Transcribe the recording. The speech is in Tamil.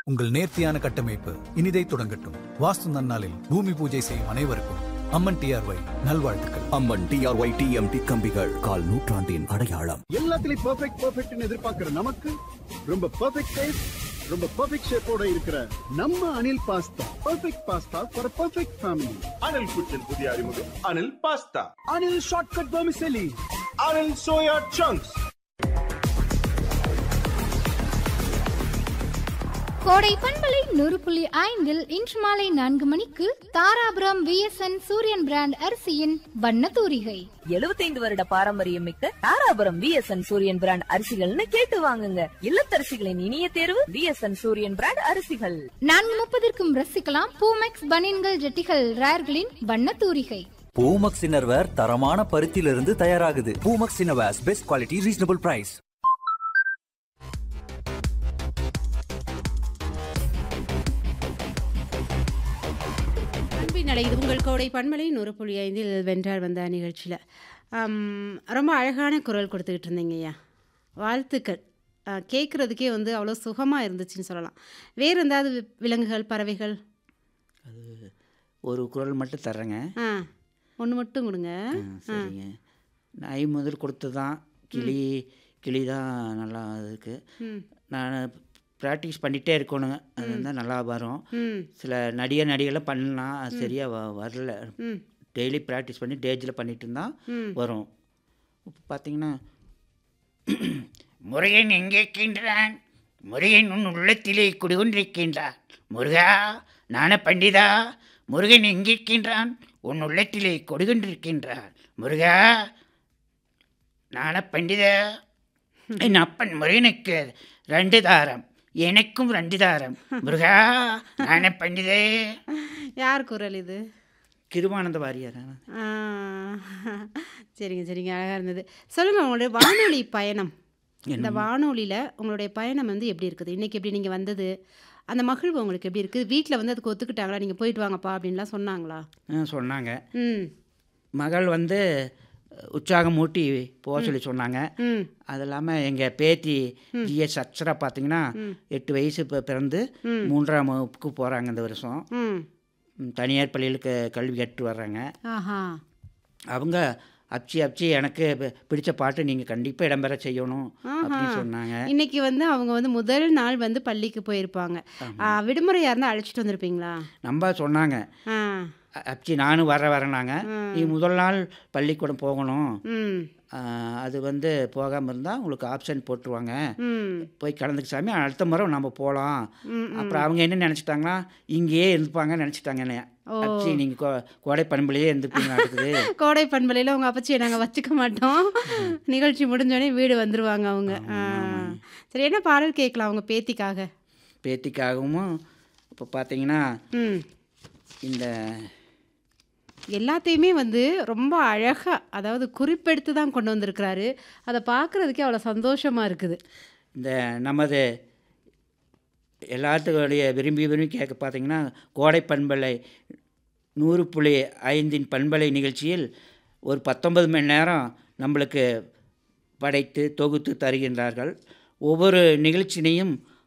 உங்கள் நேர்த்தியான கட்டமைப்பு இனிதை தொடங்கட்டும் வாஸ்து நன்னாளில் பூமி பூஜை செய்யும் அனைவருக்கும் அம்மன் டிஆர்ஒய் நல்வாழ்த்துக்கள் அம்மன் டிஆர்ஒய் டிஎம்டி கம்பிகள் கால் நூற்றாண்டின் அடையாளம் எல்லாத்துலயும் பெர்ஃபெக்ட் பெர்ஃபெக்ட்னு எதிர்பார்க்கிற நமக்கு ரொம்ப பெர்ஃபெக்ட் டேஸ்ட் ரொம்ப பெர்ஃபெக்ட் ஷேப்போட இருக்கிற நம்ம Anil pasta perfect pasta for perfect family Anil குச்சின் புதிய அறிமுகம் Anil pasta Anil shortcut vermicelli Anil soya chunks கோடை பண்பலை நூறு புள்ளி ஐந்தில் இன்று மாலை நான்கு மணிக்கு தாராபுரம் விஎஸ்என் சூரியன் பிராண்ட் அரிசியின் வண்ண தூரிகை 75 வருட பாரம்பரியம் மிக்க தாராபுரம் விஎஸ்என் சூரியன் பிராண்ட் அரிசிகள்னு கேட்டு வாங்குங்க இல்லத்தரசிகளின் இனிய தேர்வு விஎஸ்என் சூரியன் பிராண்ட் அரிசிகள் நான்கு முப்பதற்கும் ரசிக்கலாம் பூமெக்ஸ் பனியன்கள் ஜெட்டிகள் ரேர்களின் வண்ண தூரிகை பூமக்ஸ் இன்னர்வேர் தரமான பருத்தியிலிருந்து தயாராகுது Poomex innerwears best quality reasonable price அன்பின் நடை இது உங்கள் கோடை பன்மலை நூறு புள்ளி ஐந்தில் வென்றார் வந்த நிகழ்ச்சியில் ரொம்ப அழகான குரல் கொடுத்துக்கிட்டு இருந்தீங்க ஐயா வாழ்த்துக்கள் கேட்குறதுக்கே வந்து அவ்வளோ சுகமாக இருந்துச்சுன்னு சொல்லலாம் வேறு எந்தாவது வி- விலங்குகள் பறவைகள் அது ஒரு குரல் மட்டும் தர்றேங்க ஆ ஒன்று மட்டும் கொடுங்க ஆ, சரிங்க நாய் முதல் கொடுத்து தான் கிளி கிளி தான் நல்லா இருக்கு ம் நான் ப்ராக்டிஸ் பண்ணிகிட்டே இருக்கணுங்க அது இருந்தால் நல்லா வரும் ம் சில நடிகை நடிகெல்லாம் பண்ணலாம் அது சரியாக வ வரல ம் டெய்லி ப்ராக்டிஸ் பண்ணி டேஜில் பண்ணிட்டு இருந்தால் ம் வரும் இப்போ பார்த்தீங்கன்னா முருகன் எங்கே இருக்கின்றான் முருகன் உன் உள்ளத்திலே குடிகொண்டிருக்கின்றான் முருகா நான பண்டிதா முருகன் எங்கே இருக்கின்றான் உன் உள்ளத்திலே கொடிகொண்டிருக்கின்றான் முருகா நான பண்டிதா என் அப்பன் முருகனுக்கு ரெண்டு தாரம் எனக்கும் ரெண்டு தாரம் முருகா நான பண்டிதே யார் குரல் இது கிருமானந்த வாரியாரா ஆ, சரிங்க சரிங்க அழகாக இருந்தது சொல்லுங்கள் உங்களுடைய வானொலி பயணம் இந்த வானொலியில் உங்களுடைய பயணம் வந்து எப்படி இருக்குது இன்றைக்கி எப்படி நீங்கள் வந்தது அந்த மகிழ்வு உங்களுக்கு எப்படி இருக்குது வீட்டில் வந்து அதுக்கு ஒத்துக்கிட்டாங்களா நீங்கள் போயிட்டு வாங்கப்பா அப்படின்லாம் சொன்னாங்களா ஆ, சொன்னாங்க ம் மகள் வந்து உற்சாகம் மூட்டி போக சொல்லி சொன்னாங்க ம் அது இல்லாமல் எங்கள் பேத்தி ஜிஎஸ் அக்ஷரா பார்த்தீங்கன்னா எட்டு வயசு இப்போ பிறந்து மூன்றாம் வகுப்புக்கு போகிறாங்க இந்த வருஷம் ம் ம், தனியார் பள்ளியில் க கல்வி கற்று வர்றாங்க ஆஹா அவங்க அப்சி அப்சி எனக்கு பி- பிடிச்ச பாட்டு நீங்கள் கண்டிப்பாக இடம்பெற செய்யணும் அப்படின்னு சொன்னாங்க இன்னைக்கு வந்து அவங்க வந்து முதல் நாள் வந்து பள்ளிக்கு போயிருப்பாங்க ஆ, விடுமுறையாக இருந்தால் அழைச்சிட்டு வந்திருப்பீங்களா நம்ம சொன்னாங்க ஆ அ- அப்சி நானும் வர வரேனாங்க நீ முதல் நாள் பள்ளிக்கூடம் போகணும் ம் ஆ, அது வந்து போகாமல் இருந்தால் உங்களுக்கு ஆப்ஷன் போட்டுருவாங்க ம் போய் கலந்துக்க சாமி அடுத்த முறை நம்ம போகலாம் ம், அப்புறம் அவங்க என்ன நினச்சிட்டாங்கன்னா இங்கேயே இருப்பாங்க நினச்சிட்டாங்க என்னைய ஓ. அப்சி நீங்கள் கோ கோடை பண்புலையே இருந்துப்பீங்க நடக்குது கோடை பண்பலையில் உங்கள் அப்பச்சியை நாங்கள் வச்சுக்க மாட்டோம் நிகழ்ச்சி முடிஞ்சோடனே வீடு வந்துருவாங்க அவங்க ஆ. சரி என்ன பாடல் கேட்கலாம் அவங்க பேத்திக்காக பேத்திக்காகவும் இப்போ பார்த்தீங்கன்னா ம் இந்த எல்லாத்தையுமே வந்து ரொம்ப அழகாக அதாவது குறிப்பெடுத்து தான் கொண்டு வந்திருக்கிறாரு அதை பார்க்குறதுக்கே அவ்வளோ சந்தோஷமாக இருக்குது இந்த நமது எல்லாத்துடைய விரும்பி விரும்பி கேட்க பார்த்தீங்கன்னா கோடை பண்பலை நூறு புள்ளி ஐந்தின் பண்பலை நிகழ்ச்சியில் ஒரு பத்தொன்பது மணி நேரம் நம்மளுக்கு படைத்து தொகுத்து தருகின்றார்கள் ஒவ்வொரு நிகழ்ச்சியினையும்